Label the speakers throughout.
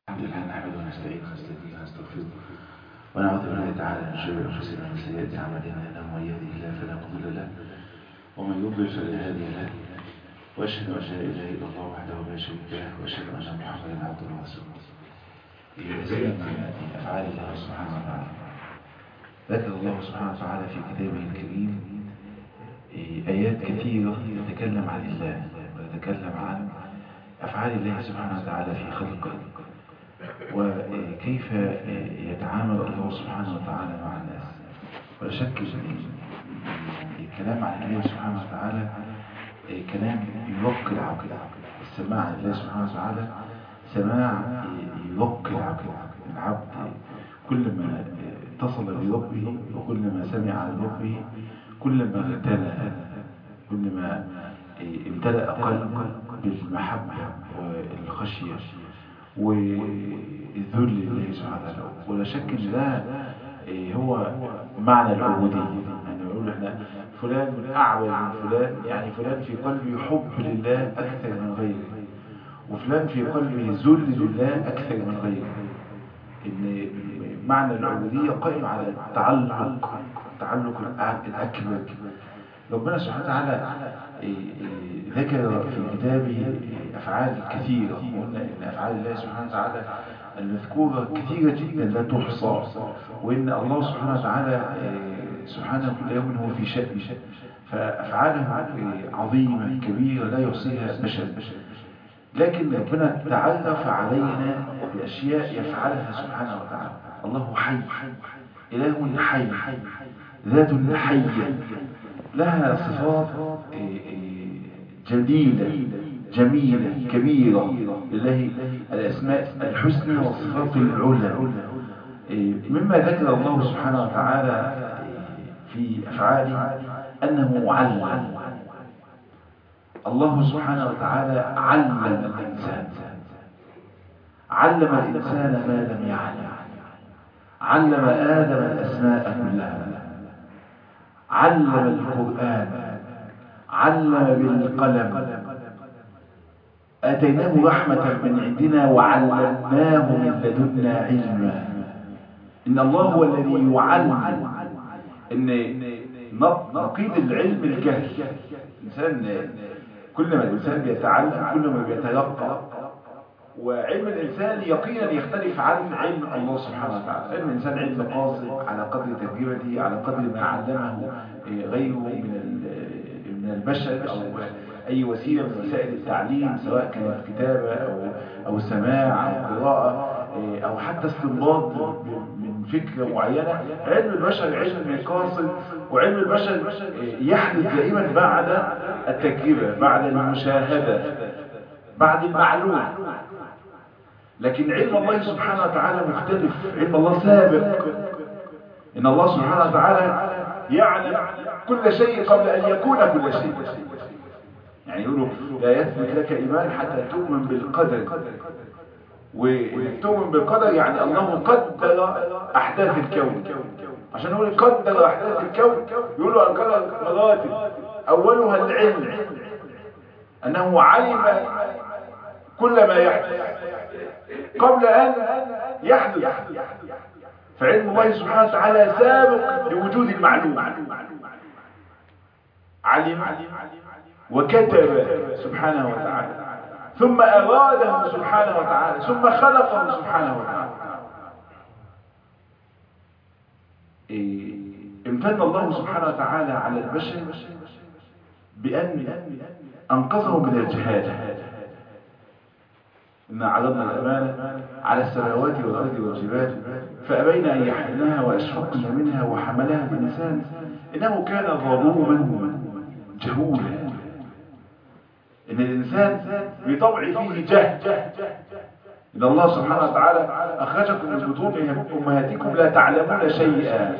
Speaker 1: الحمد لله نحمده ونستعينه ونستهديه ونستغفره ونعوذ بالله تعالى من شرور انفسنا ومن سيئات اعمالنا انه من يهده الله فلا مضل له ومن يضلل فلا هادي له واشهد ان لا اله الا الله وحده لا شريك له واشهد ان محمدا عبده ورسوله يزيد من افعال الله سبحانه وتعالى ذكر الله سبحانه وتعالى في كتابه الكريم ايات كثيره تتكلم عن الله وتتكلم عن افعال الله سبحانه وتعالى في خلقه وكيف يتعامل الله سبحانه وتعالى مع الناس ولا شك الكلام عن الله سبحانه وتعالى كلام يوقي العقل السماع عن الله سبحانه وتعالى سماع يوقي العقل العبد كلما اتصل بربه وكلما سمع عن ربه كلما اغتنى كلما امتلأ قلبه بالمحبة والخشية والذل لله سبحانه وتعالى ولا شك ان ده هو معنى العبودية يعني نقول احنا فلان اعبد من فلان يعني فلان في قلبه حب لله اكثر من غيره وفلان في قلبه ذل لله اكثر من غيره ان معنى العبودية قائم على التعلق التعلق الاكبر ربنا سبحانه وتعالى ذكر في كتابه أفعال كثيرة وقلنا إن أفعال الله سبحانه وتعالى المذكورة كثيرة جدا لا تحصى وإن الله سبحانه وتعالى سبحانه كل يوم هو في شأن فأفعاله عظيمة كبيرة لا يحصيها بشر لكن ربنا تعرف علينا بأشياء يفعلها سبحانه وتعالى الله حي إله حي ذات حية لها صفات جديدة جميلة كبيرة لله الأسماء الحسنى والصفات العلى مما ذكر الله سبحانه وتعالى في أفعاله أنه علم الله سبحانه وتعالى علم الإنسان علم الإنسان ما لم يعلم علم آدم الأسماء كلها علم القرآن علم بالقلم آتيناه رحمة من عندنا وعلمناه من لدنا علما إن الله هو الذي يعلم إن نقيض العلم الجهل الإنسان كل ما الإنسان بيتعلم كل ما بيتلقى وعلم الإنسان يقينا يختلف عن علم الله سبحانه وتعالى علم الإنسان علم قاصر على قدر تجربته على قدر ما علمه غيره من من البشر أو أي وسيلة من وسائل التعليم سواء كانت كتابة أو, أو سماع أو قراءة أو حتى استنباط من فكرة معينة علم البشر علم قاصر وعلم البشر يحدث دائما بعد التجربة بعد المشاهدة بعد المعلوم لكن علم الله سبحانه وتعالى مختلف علم الله سابق إن الله سبحانه وتعالى يعلم كل شيء قبل أن يكون كل شيء يعني يقولوا لا يثبت لك إيمان حتى تؤمن بالقدر وإنك تؤمن بالقدر يعني الله قدر أحداث الكون عشان نقول قدر أحداث الكون يقولوا القدر مراتب أولها العلم أنه علم كل ما يحدث قبل أن يحدث فعلم الله سبحانه وتعالى سابق لوجود المعلوم علم وكتب سبحانه وتعالى ثم أراده سبحانه وتعالى ثم خلقه سبحانه وتعالى امتن الله سبحانه وتعالى على البشر بأن أنقذه من الجهاد إن عرضنا الأمانة على السماوات والأرض والجبال فأبين أن يحملنها وأشفقن منها وحملها الإنسان إنه كان ظلوما جهولا إن الإنسان بطبع فيه جهد إن الله سبحانه وتعالى أخرجكم من بطون أمهاتكم لا تعلمون شيئا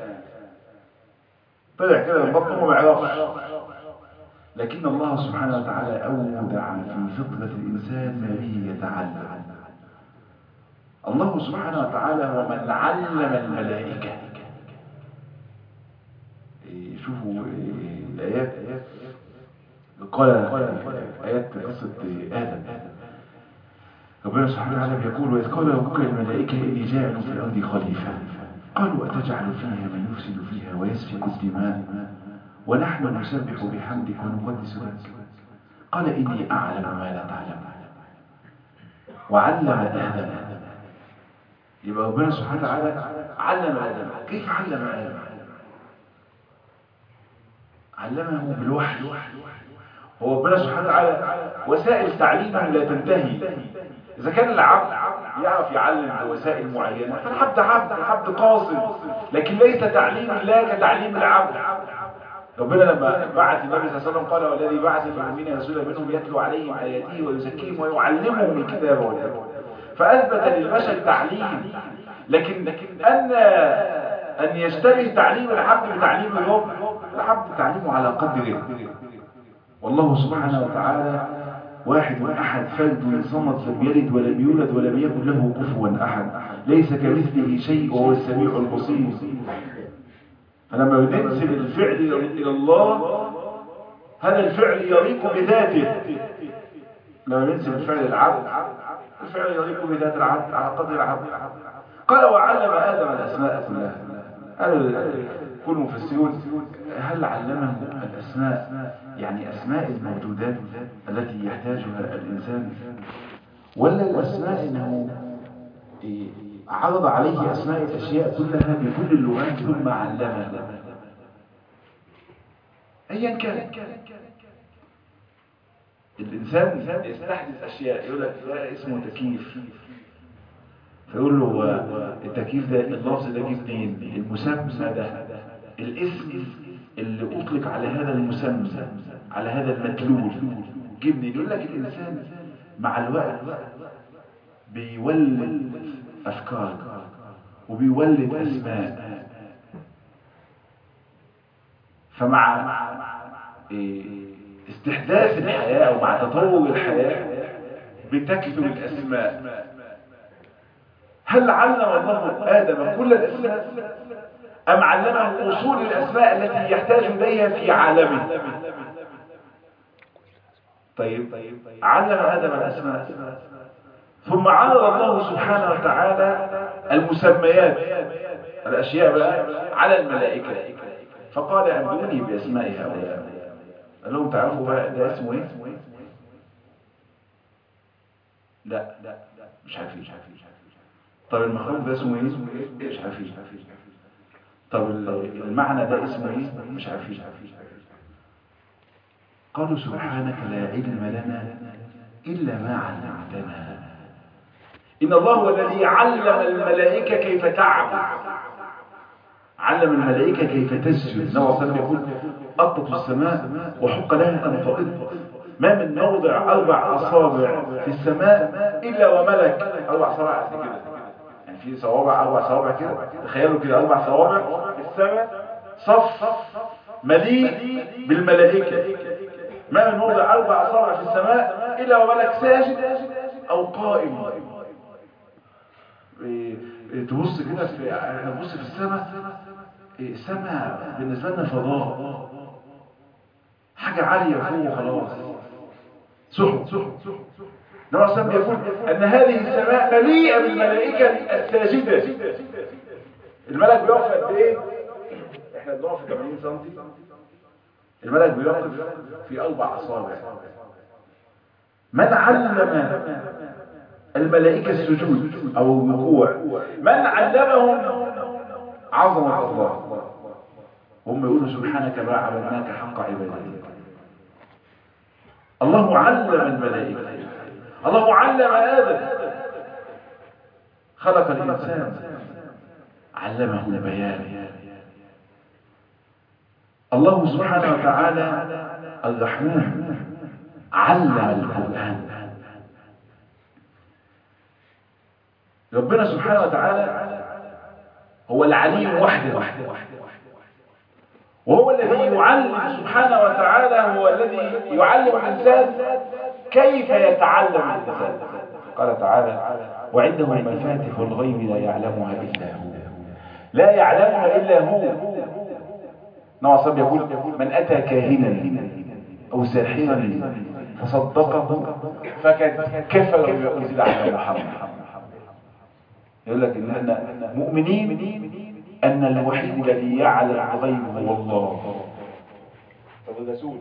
Speaker 1: طلع كده من بطنه ما يعرفش لكن الله سبحانه وتعالى أودع في فطرة الإنسان ما به يتعلم الله سبحانه وتعالى هو من علم الملائكة شوفوا الآيات قال آيات قصة آدم ربنا سبحانه وتعالى بيقول وإذ قال ربك الملائكة إني جاعل في الأرض خليفة قالوا أتجعل فيها من يفسد فيها ويسفك الدماء ونحن نسبح بحمدك ونقدس لك قال إني أعلم ما لا تعلم وعلم آدم يبقى ربنا سبحانه وتعالى علم آدم كيف علم آدم علمه بالوحي هو ربنا سبحانه وتعالى وسائل تعليمه لا تنتهي إذا كان العبد يعرف يعلم بوسائل معينة فالعبد عبد العبد قاصد لكن ليس تعليم الله كتعليم العبد ربنا لما بعث النبي صلى الله عليه وسلم قال والذي بعث في الأمين رسولا منهم يتلو عليهم آياته ويزكيهم ويعلمهم الكتاب والحكمة فأثبت للبشر تعليم لكن أن أن يشتبه تعليم العبد بتعليم الرب العبد تعليمه على قدره والله سبحانه وتعالى واحد أحد فرد صمد لم يلد ولم يولد ولم يكن له كفوا أحد ليس كمثله شيء وهو السميع البصير فلما بننسب الفعل إلى الله هذا الفعل يليق بذاته لما ننسب الفعل للعبد الفعل يليق بذات العبد على قدر العبد قال وعلم آدم الأسماء كلها قال كل مفسرون هل علمه الأسماء يعني أسماء الموجودات التي يحتاجها الإنسان ولا الأسماء أنه عرض عليه أسماء الأشياء كلها بكل اللغات ثم علمها أيا كان الإنسان يستحدث أشياء يقول لك ده اسمه تكييف فيقول له التكييف ده اللفظ ده جه منين المسمى ده الاسم اللي أطلق على هذا المسمى على هذا المدلول جه منين يقول لك الإنسان مع الوقت بيولد أفكار وبيولد أسماء فمع استحداث الحياة ومع تطور الحياة بتكثر الأسماء هل علم الله آدم كل الأسماء أم علمه أصول الأسماء التي يحتاج إليها في عالمه طيب علم آدم الأسماء ثم عرض الله سبحانه وتعالى المسميات الأشياء بقى على الملائكة فقال أنبئوني بأسماء هؤلاء قال لهم تعرفوا بقى ده اسمه ايه لا مش عارفين طب المخلوق ده اسمه ايه مش عارفين طب المعنى ده اسمه ايه مش عارفين قالوا سبحانك لا علم لنا إلا ما علمتنا إن الله هو الذي علم الملائكة كيف تعبد علم الملائكة كيف تسجد النبي صلى الله عليه وسلم يقول أطت السماء وحق لها أن تطب ما من موضع أربع أصابع في السماء إلا وملك أربع صوابع كده يعني في صوابع أربع صوابع كده تخيلوا كده أربع صوابع في السماء صف مليء بالملائكة ما من موضع أربع أصابع في السماء إلا وملك ساجد أو قائم تبص كده في تبص في السماء السماء بالنسبة لنا فضاء حاجة عالية فوق خلاص سحب سحب نوع السلام يقول أن هذه السماء مليئة بالملائكة الساجدة الملك بيقف قد إيه؟ إحنا بنقف في 80 سم الملك بيقف في أربع أصابع من علم الملائكة السجود أو الركوع من علمهم عظمة الله هم يقولوا سبحانك ما عبدناك حق عبادتك الله علم الملائكة الله علم آدم خلق الإنسان علمه البيان الله سبحانه وتعالى الرحمن علم القرآن ربنا سبحانه وتعالى هو العليم وحده وهو الذي يعلم سبحانه وتعالى هو الذي يعلم الإنسان كيف يتعلم الإنسان قال تعالى وعنده مفاتح الغيب لا يعلمها إلا هو لا يعلمها إلا هو نوع صب يقول من أتى كاهنا أو ساحرا فصدقه فكان كفر بما انزل على محمد يقول لك ان احنا مؤمنين ان الوحيد الذي يعلم الغيب هو الله طب الرسول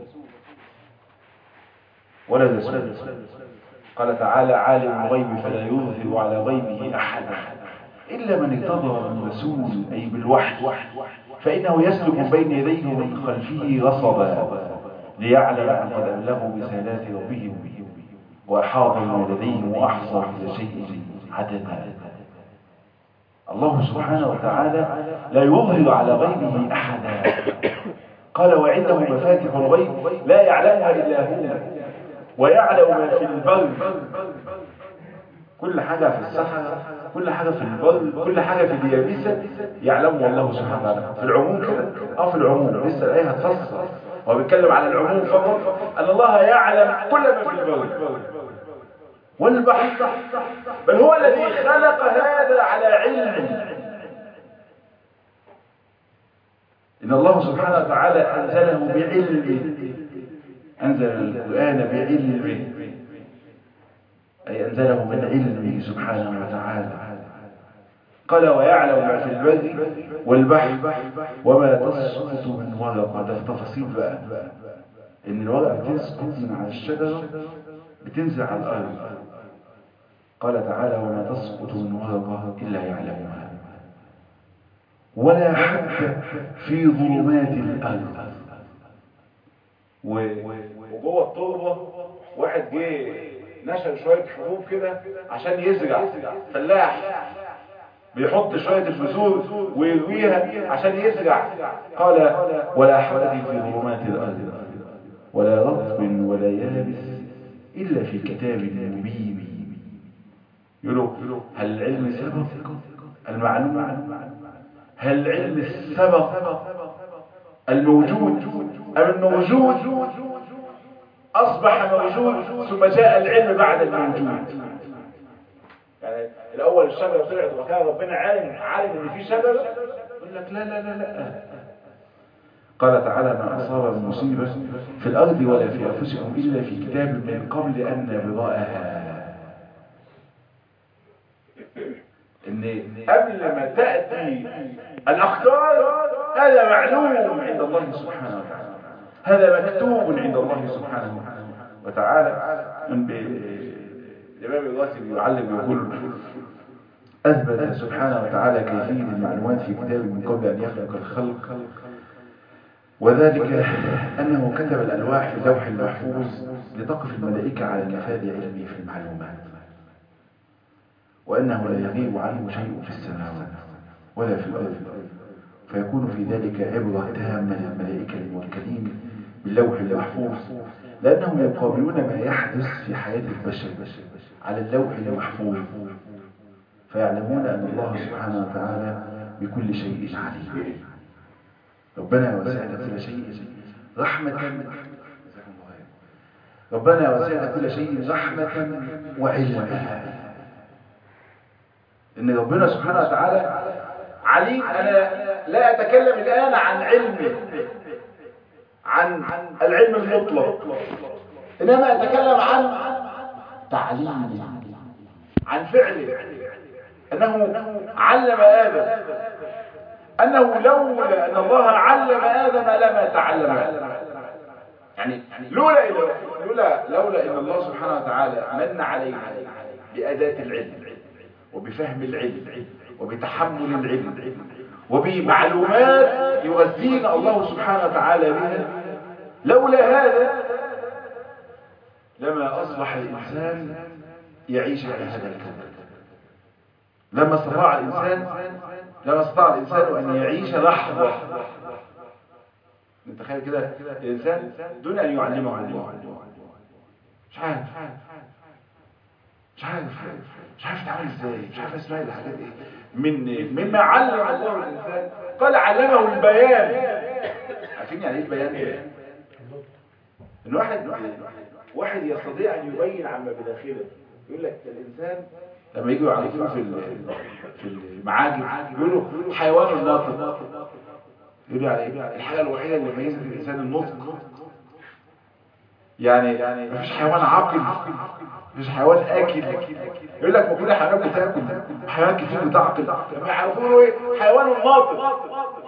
Speaker 1: ولا الرسول قال تعالى عالم الغيب فلا يظهر على غيبه احدا الا من ارتضى من رسول اي بالوحي فانه يسلك بين يديه ومن خلفه رصدا ليعلم ان قد ابلغوا رسالات ربهم واحاط بما لديهم واحصى كل شيء عددا الله سبحانه وتعالى لا يظهر على غيبه احدا قال وعنده مفاتح الغيب لا يعلمها الا هو ويعلم ما في البر كل حاجة في الصحراء كل حاجة في البر كل حاجة في اليابسة يعلمها الله سبحانه وتعالى في العموم كده اه في العموم لسه الآية هتفسر هو بيتكلم على العموم فقط أن الله يعلم كل ما في البر والبحر بل هو الذي خلق هذا على علم إن الله سبحانه وتعالى أنزله بعلمه أنزل القرآن بعلمه أي أنزله من علمه سبحانه وتعالى قال ويعلم ما في البر والبحر وما تسقط من ورقة ده تفاصيل بقى إن الورقة بتسقط من على الشجرة بتنزل على الأرض قال تعالى وما تسقط من ورقة إلا يعلمها ولا حتى في ظلمات الأرض وجوه التربة واحد جه نشر شوية حبوب كده عشان يزرع فلاح بيحط شوية البذور ويرويها عشان يزرع قال ولا حبة في ظلمات الأرض ولا رطب ولا يابس إلا في كتاب مبين يقولوا هل العلم سبق المعلوم هل العلم سبق الموجود أم الموجود أصبح موجود ثم جاء العلم بعد الموجود يعني الأول الشجرة طلعت وكان ربنا عالم عالم إن في شجرة يقول لك لا لا لا لا قال تعالى ما أصاب من مصيبة في الأرض ولا في أنفسكم إلا في كتاب من قبل أن نبرأها إن قبل ما تأتي الأخبار هذا معلوم عند الله سبحانه وتعالى هذا مكتوب عند الله سبحانه وتعالى الإمام الراتب يعلم يقول أثبت سبحانه وتعالى كيفية المعلومات في كتابه من قبل أن يخلق الخلق وذلك أنه كتب الألواح في لوح المحفوظ لتقف الملائكة على نفاذ علمه في المعلومات وأنه لا يغيب عنه شيء في السماوات ولا في الأرض فيكون في ذلك عبرة تامة للملائكة الموكلين باللوح المحفوظ لأنهم يقابلون ما يحدث في حياة البشر على اللوح المحفوظ فيعلمون أن الله سبحانه وتعالى بكل شيء عليم ربنا وسعنا كل شيء رحمة ربنا وسعنا كل شيء رحمة وعلما إن ربنا سبحانه وتعالى عليم أنا لا أتكلم الآن عن علمه عن العلم المطلق إنما أتكلم عن تعليمه عن فعله أنه علم آدم أنه لولا أن الله علم آدم لما تعلم يعني لولا لولا لولا أن الله سبحانه وتعالى من علينا بأداة العلم وبفهم العلم وبتحمل العلم وبمعلومات يغذينا الله سبحانه وتعالى بها لولا هذا لما أصبح الإنسان يعيش على هذا الكون لما استطاع الإنسان لما استطاع الإنسان أن يعيش لحظة انت تخيل كده الإنسان دون أن يعلمه الله مش عارف مش عارف مش عارف يتعامل ازاي مش عارف اسمها الحاجات ايه من مما علم الله الانسان قال علمه البيان عارفين يعني ايه البيان ان واحد واحد يستطيع ان يبين عما بداخله يقول لك الانسان لما يجوا يعرفوه في في المعاجم يقولوا حيوان الناطق يقولوا على ايه الحاجه الوحيده اللي ميزت الانسان النطق يعني مفيش حيوان عاقل مفيش حيوان اكل يقول لك ما كل حيوانات بتاكل حيوانات كتير بتعقل ما يعرفوا ايه حيوان ناطق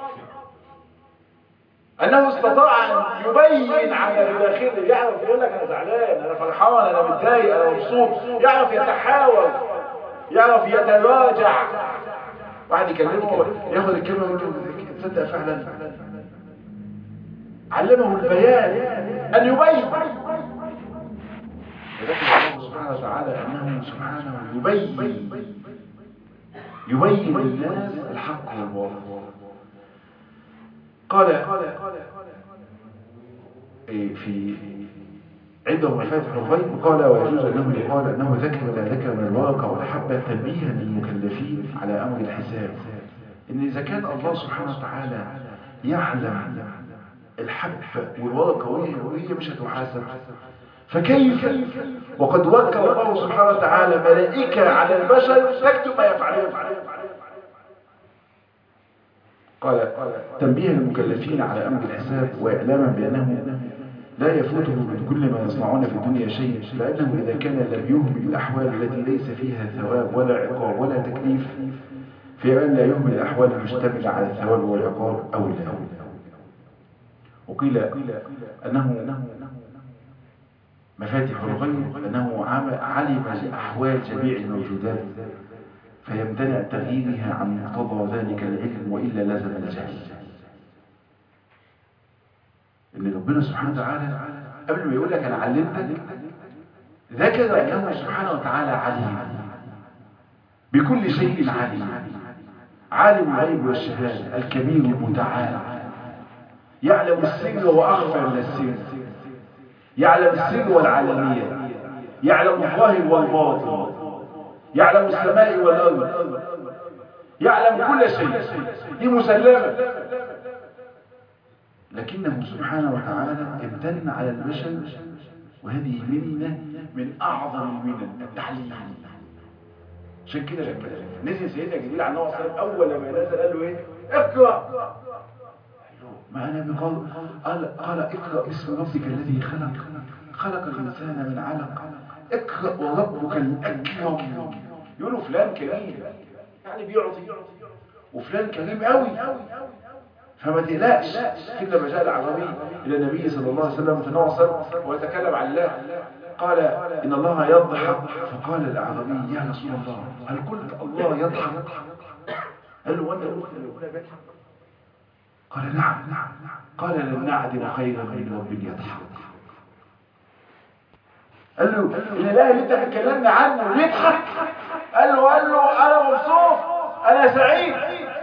Speaker 1: انه استطاع ان يبين على داخله يعرف يقول لك انا زعلان انا فرحان انا متضايق انا مبسوط يعرف يتحاور يعرف يتراجع واحد يكلمه ياخد الكلمه ويقول له تصدق فعلا علمه البيان ان يبين ولكن الله سبحانه وتعالى انه سبحانه يبين يبين للناس الحق والباطل قال في عنده مفاتح الغيب قال ويجوز انه يقال انه ذكر ولا ذكر من الورقه والحبه تنبيها للمكلفين على امر الحساب ان اذا كان الله سبحانه وتعالى يعلم الحبه والورقه وهي مش هتحاسب فكيف وقد وكل الله سبحانه وتعالى ملائكه على البشر تكتب ما يفعلون قال تنبيه المكلفين على أمر الحساب وإعلاما بأنه لا يفوته من كل ما يصنعون في الدنيا شيء لأنه إذا كان لم يهمل الأحوال التي ليس فيها ثواب ولا عقاب ولا تكليف في أن لا يهمل الأحوال المشتملة على الثواب والعقاب أو لا وقيل أنه مفاتح الغيب أنه علم أحوال جميع الموجودات فيمتنع تغييرها عن مقتضى ذلك العلم وإلا لزم الجهل إن ربنا سبحانه وتعالى قبل ما يقول لك أنا علمتك ذكر أنه سبحانه وتعالى عليم بكل شيء عليم عالم الغيب والشهادة الكبير المتعال يعلم السر وأخفى من السر يعلم السر والعالمية يعلم الظاهر والباطن يعلم السماء والأرض يعلم كل شيء دي مسلمة لكنه سبحانه وتعالى امتن على البشر وهذه منة من أعظم المنن التعليم عشان كده لما نزل سيدنا جبريل على النبي صلى الله عليه وسلم أول ما نزل قال له إيه؟ اقرأ ما أنا بقول قال قال اقرأ اسم ربك الذي خلق خلق الإنسان من علق اقرأ وربك الأكرم يقولوا فلان كريم يعني بيعطي وفلان كريم قوي فما تقلقش كده لما جاء العربي إلى النبي صلى الله عليه وسلم تناصر ويتكلم عن الله قال إن الله يضحك فقال الأعرابي يا رسول الله هل قلت الله يضحك قال له وانا قلت ربنا بيضحك قال نعم نعم قال لن نعدم خيرا من رب يضحك قال له الاله اللي انت بتكلمنا عنه بيضحك قال له قال له انا مبسوط انا سعيد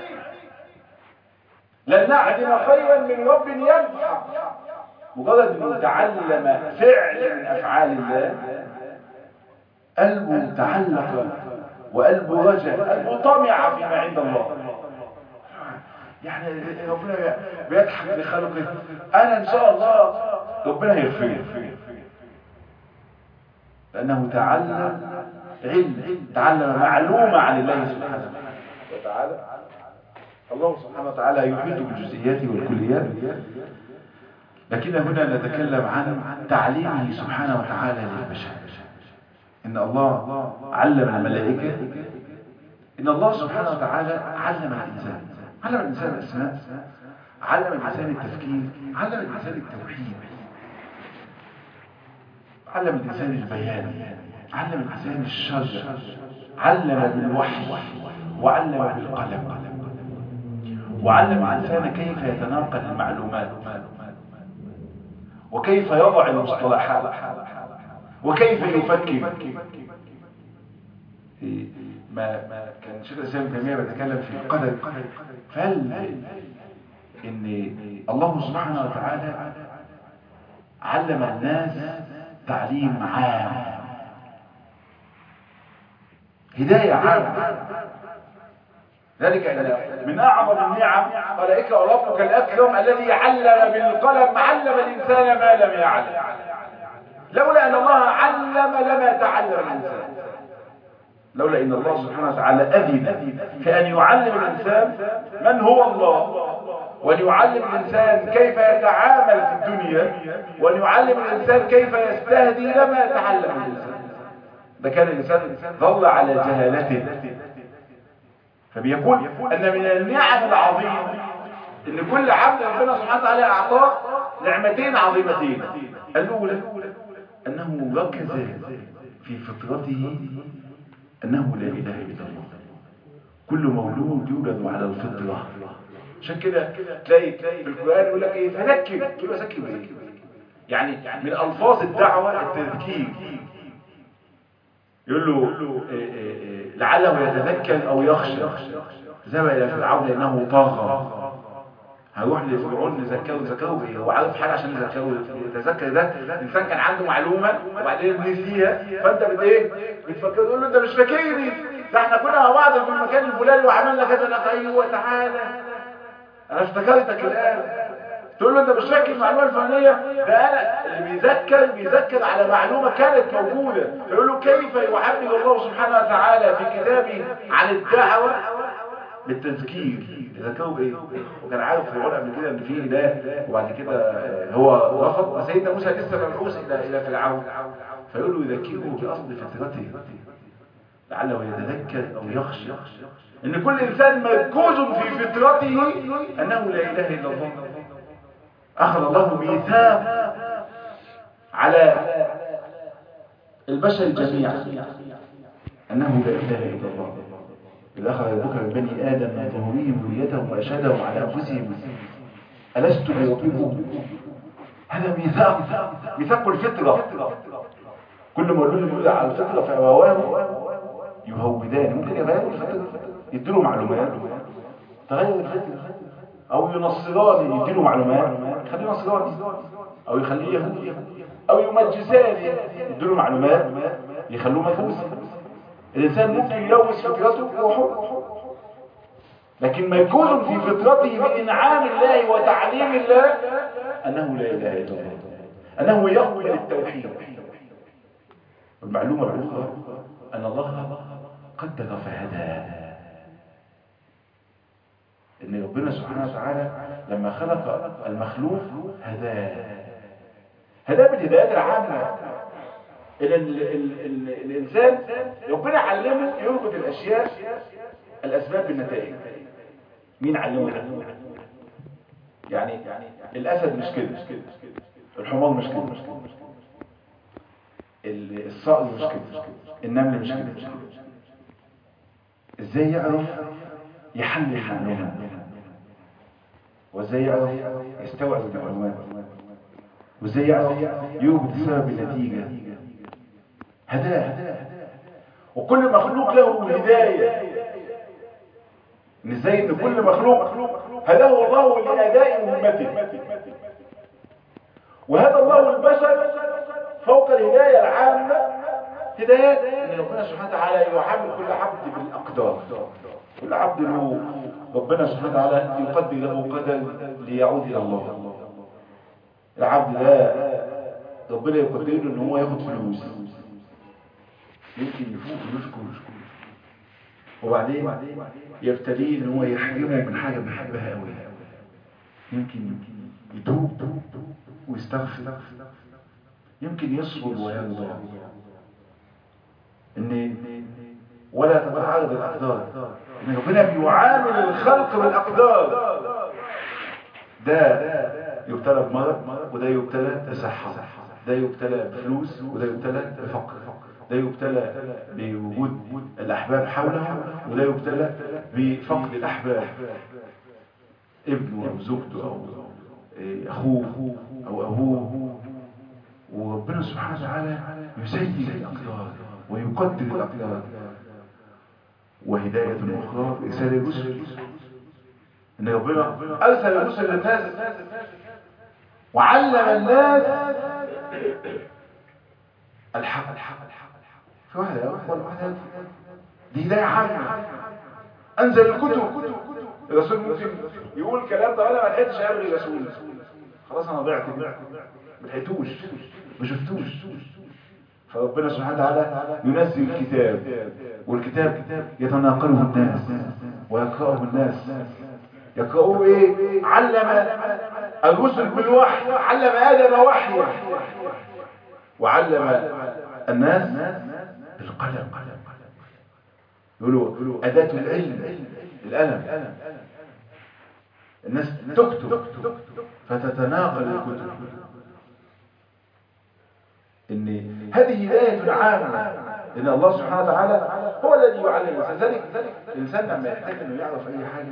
Speaker 1: لن نعدم خيرا من رب يضحك مجرد انه تعلم فعل من افعال الله قلبه تعلق وقلبه رجع قلبه طمع فيما عند الله يعني ربنا بيضحك لخلقه انا ان شاء الله ربنا هيغفر لانه تعلم علم تعلم معلومه عن الله سبحانه وتعالى الله سبحانه وتعالى يحيط بالجزئيات والكليات لكن هنا نتكلم عن تعليمه سبحانه وتعالى للبشر ان الله علم الملائكه ان الله سبحانه وتعالى علم الانسان علم الإنسان الأسماء علم الإنسان التفكير علم الإنسان التوحيد علم الإنسان البيان علم الإنسان الشر علم بالوحي وعلم بالقلم وعلم الإنسان كيف يتناقل المعلومات وكيف يضع المصطلحات وكيف يفكر ما كان شيخ الاسلام ابن تيميه بيتكلم في القدر فهل ان الله سبحانه وتعالى علم الناس تعليم عام هدايه عامه ذلك ان من اعظم النعم قال اقرا ربك الاكرم الذي علم بالقلم علم الانسان ما لم يعلم لولا ان الله علم لما تعلم الانسان لولا ان الله سبحانه وتعالى اذن في ان يعلم الانسان من هو الله وأن يعلم الإنسان كيف يتعامل في الدنيا وأن يعلم الإنسان كيف يستهدي لما يتعلم الإنسان ده كان الإنسان ظل على جهالته فبيقول أن من النعم العظيمة أن كل عبد ربنا سبحانه وتعالى أعطاه نعمتين عظيمتين الأولى أنه ركز في فطرته أنه لا إله إلا الله كل مولود يولد على الفطرة عشان كده تلاقي تلاقي في القرآن يقول لك ايه فذكر يقول ذكر بايه يعني من الفاظ الدعوة التذكير يقول له إيه إيه إيه لعله يتذكر او يخشى ذهب الى فرعون لانه طغى هيروح لفرعون نذكره نذكره بايه هو عارف حاجه عشان نذكره يتذكر ده الانسان كان عنده معلومه وبعدين نسيها فانت بت ايه بتفكر تقول له انت مش فاكرني ده احنا كنا مع بعض في المكان الفلاني وعملنا كذا لك ايوه تعالى انا افتكرتك الان تقول له انت مش فاكر المعلومه الفلانيه ده انا اللي بيذكر بيذكر على معلومه كانت موجوده يقول له كيف يحدد الله سبحانه وتعالى في كتابه عن الدعوه بالتذكير تذكروا بايه وكان عارف فرعون قبل كده ان في اله وبعد كده هو رفض سيدنا موسى لسه مبعوث الى الى فرعون فيقول له يذكره باصل فطرته لعله يتذكر او يخشى ان كل انسان مركوز في فطرته انه لا اله الا الله اخذ الله ميثاق على البشر جميعا انه لا اله الا الله إذ أخذ ربك من بني آدم من ظهورهم ذريتهم وأشهدهم على أنفسهم ألست بربكم هذا ميثاق ميثاق الفطرة كل مولود يولد على الفطرة فأبواه يهودان ممكن يغيروا الفطرة يديله معلومات تغير الفطرة أو ينصران يديله معلومات يخليه نصراني أو يخليه يهودي أو يمجسان يديله معلومات يخلوه مجوس الإنسان ممكن يلوث فطرته وهو لكن مجهول في فطرته بإنعام الله وتعليم الله أنه لا إله إلا الله أنه يقبل التوحيد والمعلومة الأخرى أن الله قدر فهدى إن ربنا سبحانه وتعالى لما خلق المخلوق هداه هداه بالهدايات العامة ال ال ال ال الإنسان ربنا علمه يربط الأشياء الأسباب بالنتائج مين علمه يعني الأسد مش كده الحمار مش كده الصقر مش كده النمل مش كده ازاي يعرف يحلل المعلومات وازاي يعرف يستوعب المعلومات وازاي يعرف يربط السبب بالنتيجه هداه وكل مخلوق له هداية ان ازاي ان كل مخلوق هداه الله لأداء مهمته وهدى الله البشر فوق الهداية العامة هدايات ان ربنا سبحانه وتعالى يعامل كل عبد بالأقدار كل عبد له ربنا سبحانه وتعالى يقدر له قدر ليعود إلى الله العبد ده ربنا يقدر له ان هو ياخد فلوس يمكن يفوق ويشكر وبعدين يبتليه ان هو يحرمه من حاجه بيحبها قوي يمكن يتوب ويستغفر يمكن يصبر ويرضى ان ولا تتعارض الاقدار ان ربنا بيعامل الخلق بالاقدار ده يبتلى بمرض وده يبتلى بصحه ده يبتلى بفلوس وده يبتلى بفقر ده يبتلى بوجود الأحباب حوله وده يبتلى بفقد الأحباب ابنه أو زوجته أو أخوه أو أبوه وربنا سبحانه وتعالى يسير الأقدار ويقدر الأقدار وهداية أخرى إرسال الرسل إن ربنا أرسل الرسل للناس وعلم الناس الحق الحق في واحدة أول واحدة دي هداية عامة أنزل الكتب الرسول ممكن يقول كلام طب أنا ما لحقتش أبغي الرسول خلاص أنا ضعت ما لحقتوش ما شفتوش فربنا سبحانه وتعالى ينزل الكتاب والكتاب يتناقله الناس ويقرأه الناس يقرؤوا ايه علم الرسل بالوحي علم ادم وحيا وعلم الناس بالقلم يقولوا اداه العلم القلم الناس تكتب فتتناقل الكتب ان هذه هدايه عامه ان الله سبحانه وتعالى هو الذي يعلم الانسان ذلك الانسان لما يحتاج انه يعرف اي حاجه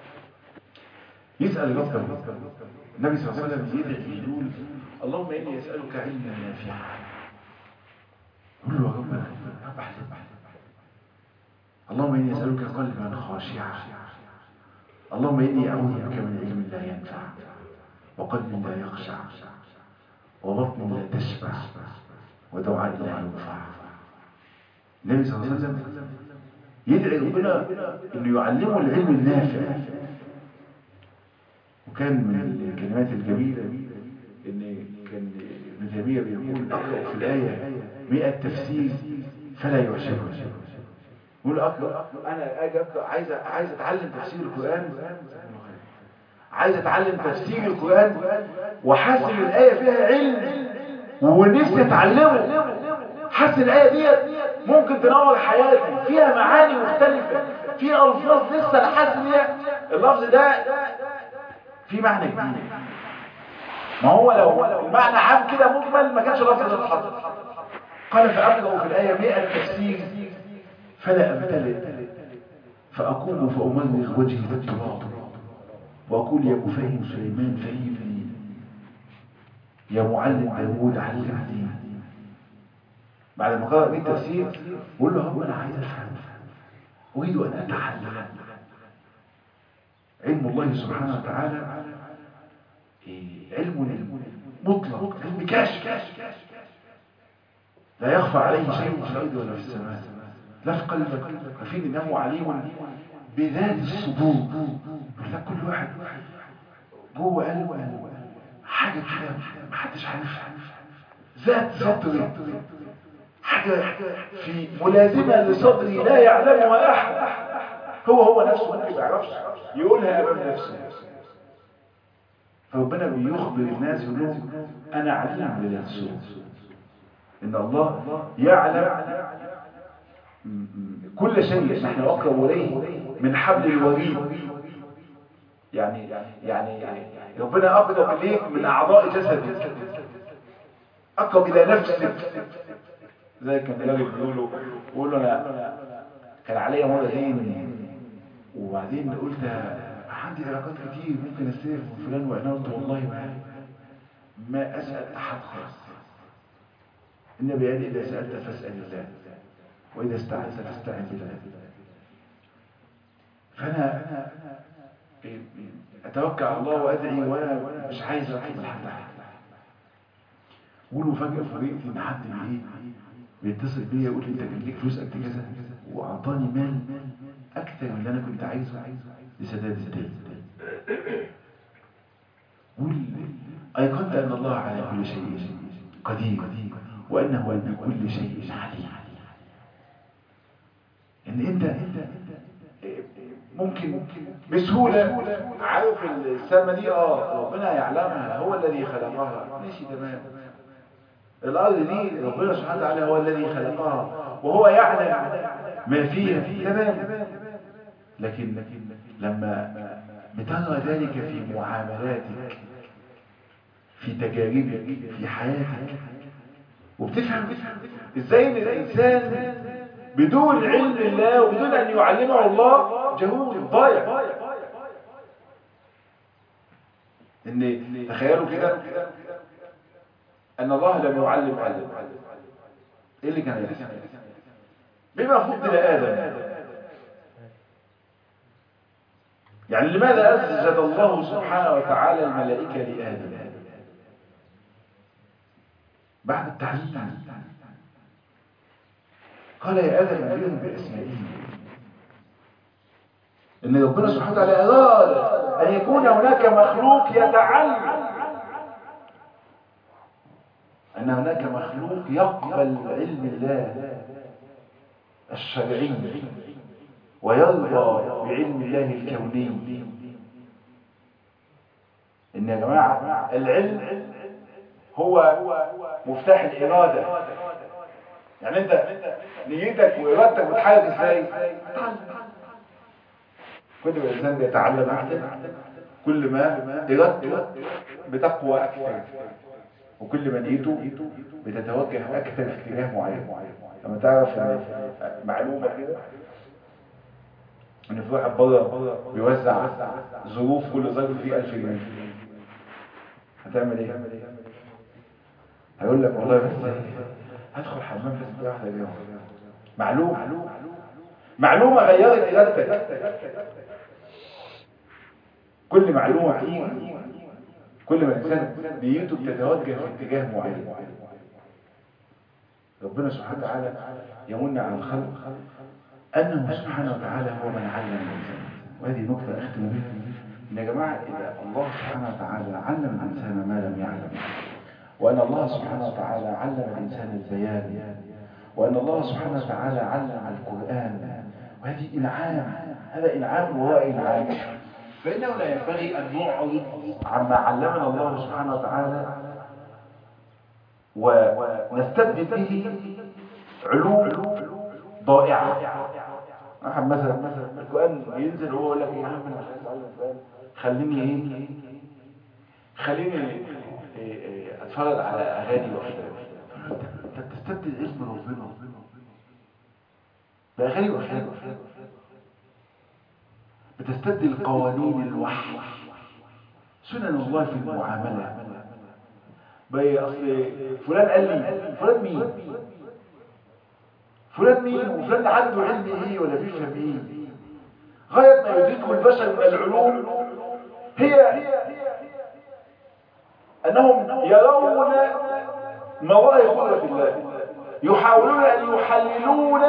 Speaker 1: يسال ربه النبي صلى الله عليه وسلم يدعي يقول اللهم اني اسالك علما نافعا قل له يا رب رب احلم اللهم اني اسالك قلبا خاشعا اللهم اني اعوذ بك من علم لا ينفع وقلب لا يخشع وبطن لا تشبع ودعاء لا ينفع النبي صلى الله عليه وسلم يدعي ربنا انه يعلمه العلم النافع وكان من الكلمات الجميلة ان كان ابن تيمية بيقول اقرأ في الآية 100 تفسير فلا يعجبني يقول اقرأ انا اجي اقرأ عايز عايز اتعلم تفسير القرآن عايز اتعلم تفسير القرآن وحاسس ان الآية فيها علم ونفسي اتعلمه حاسس الآية ديت ممكن تنور حياتي فيها معاني مختلفة فيها ألفاظ لسه أنا حاسس إن هي اللفظ ده في معنى جديد ما هو لو المعنى عام كده مجمل ما كانش لفظ اتحط قال فأبلغ في الآية 100 تفسير فلا أمتلئ فأقوم فأمرغ وجهي بالتراب وأقول يا مفهم سليمان فهمني يا معلم داوود علمني بعد ما قرأ بيه التفسير بقول له هو أنا عايز أفهم أريد أن أتعلم علم الله سبحانه وتعالى علم مطلق علم كاشف لا يخفى عليه شيء في الأرض ولا في السماء لا في قلبك وفيه إنه عليم بذات الصدور يقول كل واحد جوه قلبه حاجة كده محدش عارفها ذات صدري حاجة في ملازمة لصدري لا يعلمها أحد هو هو نفسه ممكن ما يعرفش يقولها أمام نفسه فربنا بيخبر الناس يقول لهم أنا عليم بذات الصدور إن الله يعلم كل شيء نحن أقرب إليه من حبل الوريد يعني يعني ربنا أقرب إليك من أعضاء جسدك أقرب إلى نفسك زي كان الراجل بيقولوا بيقول له أنا كان عليا مرة دين وبعدين قلت عندي علاقات كتير ممكن أستلف من فلان وأنا قلت والله ما ما أسأل أحد خالص النبي قال إذا سألت فاسأل الله وإذا استعنت فاستعن بالله فأنا أتوكل على الله وأدعي وأنا مش عايز أطلب لحد أحد قولوا فجأة فريقتي إن حد إيه بيتصل بيا يقول لي أنت كان ليك فلوس قد كذا وأعطاني مال أكثر من اللي أنا كنت عايزه لسداد الدين قول أيقنت أن الله على كل شيء قدير وأنه أن كل شيء عليم ان انت ممكن بسهولة عارف السلمة دي اه ربنا يعلمها هو الذي خلقها ماشي تمام الارض دي ربنا سبحانه وتعالى هو الذي خلقها وهو يعلم ما فيها تمام لكن لما بترى ذلك في معاملاتك في تجاربك في حياتك وبتفهم ازاي ان الانسان بدون علم الله وبدون أن يعلمه الله جهود ضايع إن تخيلوا كده أن الله لم يعلم آدم إيه اللي كان يحصل بما فضل آدم يعني لماذا أسجد الله سبحانه وتعالى الملائكة لآدم بعد التعليم قال يا آدم أنبئهم بأسمائهم إن ربنا سبحانه وتعالى أراد أن يكون هناك مخلوق يتعلم أن هناك مخلوق يقبل علم الله الشرعي ويرضى بعلم الله الكوني ان يا جماعة العلم هو مفتاح الإرادة يعني انت نيتك وإرادتك بتحرك ازاي كل ما الإنسان بيتعلم أكثر كل ما إرادته بتقوى أكثر وكل ما نيته بتتوجه أكثر في اتجاه معين لما تعرف إن معلومة كده إن في واحد بره بيوزع ظروف كل ظرف فيه 1000 جنيه هتعمل إيه؟ هيقول لك والله بس هدخل حمام بس دي واحدة اليوم معلومة معلومة غيرت إرادتك كل معلومة فيه كل ما الإنسان نيته بتتوجه في اتجاه معين ربنا سبحانه وتعالى يمن على الخلق أنه سبحانه وتعالى هو من علم الإنسان وهذه نقطة أختم بها إن يا جماعة إذا الله سبحانه وتعالى علم الإنسان ما لم يعلم وأن الله سبحانه وتعالى علم الإنسان البيان وأن الله سبحانه وتعالى علم القرآن وهذه إنعام هذا إنعام وهو إنعام فإنه لا ينبغي أن نعرض عما علمنا الله سبحانه وتعالى ونستبدل به علوم ضائعة أحد مثلا مثلا القرآن ينزل وهو يقول لك يا عم أنا مش عايز أتعلم القرآن خليني إيه خليني اتفرج على اغاني وافلام انت بتستبدل اسم ربنا باغاني وافلام بتستبدل قوانين الوحي سنن الله في المعامله بي اصل فلان قال لي فلان مين فلان مين وفلان عنده علم ايه ولا بيفهم ايه غايه ما يدركه البشر من العلوم هي أنهم يرون مظاهر قدرة الله يحاولون أن يحللون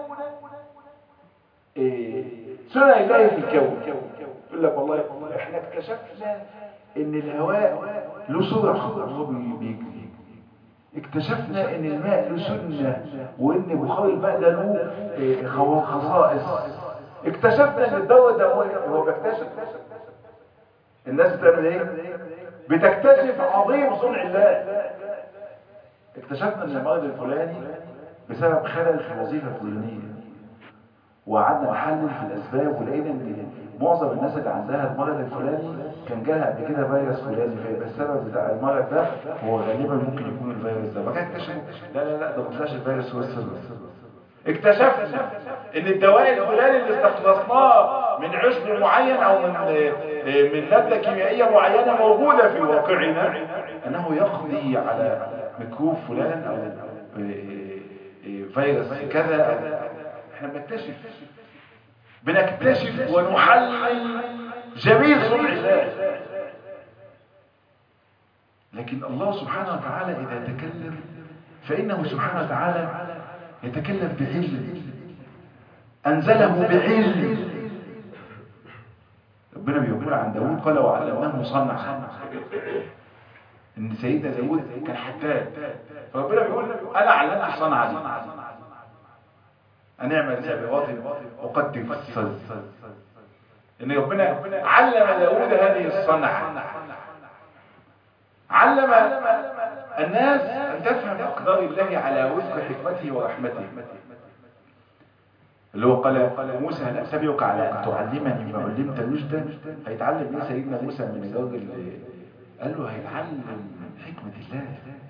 Speaker 1: سنن الله في الكون يقول لك والله احنا اكتشفنا ان الهواء له سرعة وهو بيجري اكتشفنا ان الماء له سنة وان بخار الماء ده له خصائص اكتشفنا ان الدورة الدموية هو بيكتشف الناس بتعمل ايه بتكتشف عظيم صنع الله اكتشفنا ان المرض الفلاني بسبب خلل في الوظيفه الفلانيه وقعدنا نحلل في الاسباب ولقينا ان معظم الناس اللي عندها المرض الفلاني كان جالها قبل كده فيروس فلاني فيبقى السبب بتاع المرض ده هو غالبا ممكن يكون الفيروس ده ما كان اكتشف لا لا لا ده ما طلعش الفيروس هو السبب اكتشفنا ان الدواء الفلاني اللي استخلصناه من عشب معين او من من ماده كيميائيه معينه موجوده في واقعنا انه يقضي على ميكروب فلان او فيروس كذا أو احنا بنكتشف بنكتشف ونحلل جميل صنع الله لكن الله سبحانه وتعالى اذا تكلم فانه سبحانه وتعالى يتكلم بعلم أنزله بعلم ربنا بيقول عن داود قال وعلمناه مصنع ان سيدنا داود كان حداد فربنا بيقول انا علمت الصنعه دي ان اعمل سابقات اقدم في الصدر ان ربنا علم داود هذه الصنعه علم الناس ان تفهم اقدار الله على وفق حكمته ورحمته اللي هو قال موسى هل أسبقك على أن تعلمني ما علمت رشدا هيتعلم ايه سيدنا موسى من الراجل قال له هيتعلم حكمة الله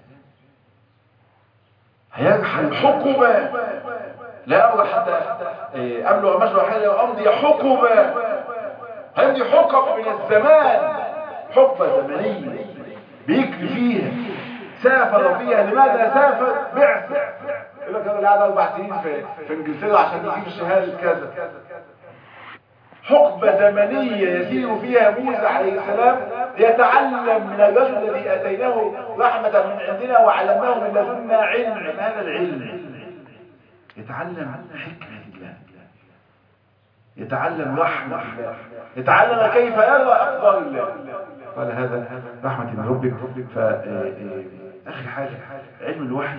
Speaker 1: هيرحل حكمة لا أرى حتى قبله مشروع حاجة أمضي حكمة هيمضي حكم من الزمان حقبة زمنية بيجري فيها سافر فيها لماذا سافر بعث يقول لك انا قاعد اربع سنين في في انجلترا عشان يجيب الشهاده كذا حقبه زمنيه يسير فيها موسى عليه السلام يتعلم من الرجل الذي اتيناه رحمه من عندنا وعلمناه من لدنا علم هذا العلم يتعلم حكمه الله يتعلم رحمه الله يتعلم كيف يرى اقدار الله قال هذا رحمه من ربك ف اخر حاجه علم الوحي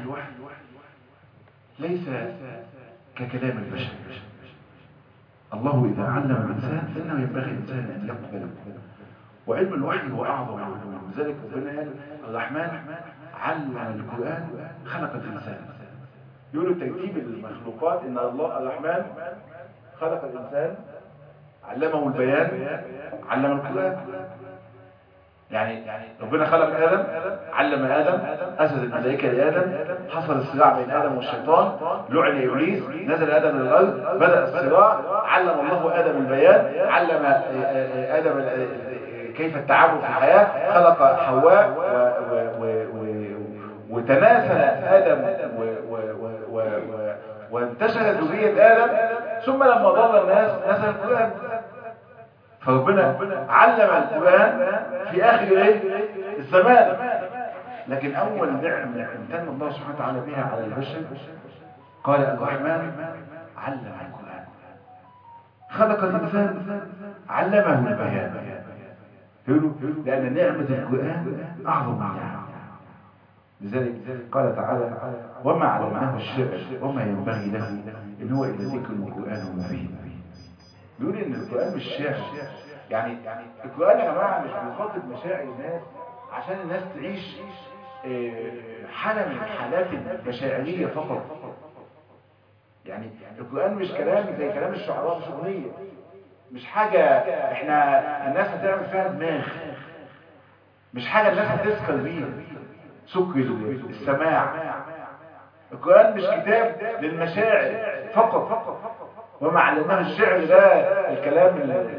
Speaker 1: ليس ككلام البشر الله إذا علم الإنسان فإنه ينبغي الإنسان أن يقبل وعلم الوحي هو أعظم العلوم لذلك ربنا قال الرحمن علم القرآن خلق الإنسان يقولوا ترتيب المخلوقات إن الله الرحمن خلق الإنسان علمه البيان علم القرآن يعني ربنا خلق آدم علم آدم أسد الملائكة لآدم حصل الصراع بين آدم والشيطان لعن إبليس نزل آدم من الأرض بدأ الصراع علم الله آدم البيان علم آدم كيف التعامل في الحياة خلق حواء وتناسل آدم وانتشرت ذرية آدم ثم لما ضل الناس نزل القرآن فربنا علم القرآن في آخر ايه الزمان لكن أول نعمة امتن الله سبحانه وتعالى بها على البشر قال الرحمن علم القرآن خلق الإنسان علمه البيان يقولوا لأن نعمة القرآن أعظم نعمة لذلك قال تعالى وما علمناه الشعر وما ينبغي له إن هو إلا ذكر القرآن مبين بيقول ان القرآن مش شعر يعني القرآن يا جماعة مش بيخاطب مشاعر الناس عشان الناس تعيش حالة من الحالات المشاعرية فقط يعني القرآن مش كلام زي كلام الشعراء مش أغنية مش حاجة احنا الناس هتعمل فيها دماغ مش حاجة الناس هتسكر بيها سكر السماع القرآن مش كتاب للمشاعر فقط فقط وما علمناه الشعر ده الكلام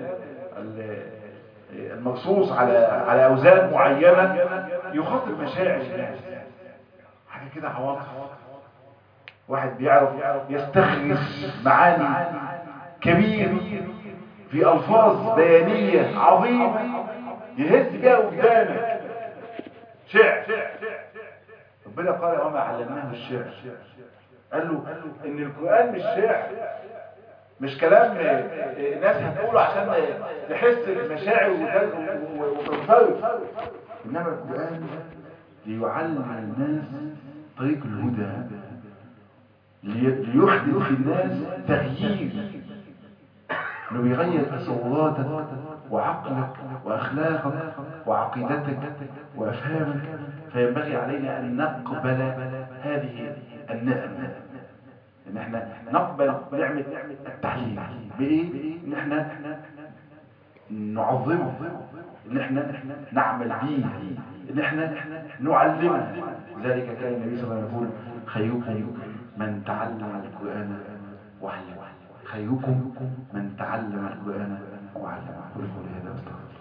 Speaker 1: المخصوص على على اوزان معينه يخاطب مشاعر الناس حاجه كده عواطف واحد بيعرف يستخرج معاني كبير في الفاظ بيانيه عظيمه يهز بيها قدامك شعر ربنا قال وما علمناه الشعر قال له ان القران مش شعر مش كلام ناس هتقوله عشان تحس المشاعر وتنصرف انما القرآن ليعلم الناس طريق الهدى ليحدث في الناس تغيير انه بيغير تصوراتك وعقلك واخلاقك وعقيدتك وافهامك فينبغي علينا ان نقبل هذه النعمه ان احنا نقبل نعمة التعليم بايه ان احنا نعظمه ان احنا نعمل به ان احنا نعلمه لذلك كان النبي صلى الله عليه وسلم يقول خيركم من تعلم القرآن وعلمه خيركم من تعلم القرآن وعلمه قل قولي هذا استغفر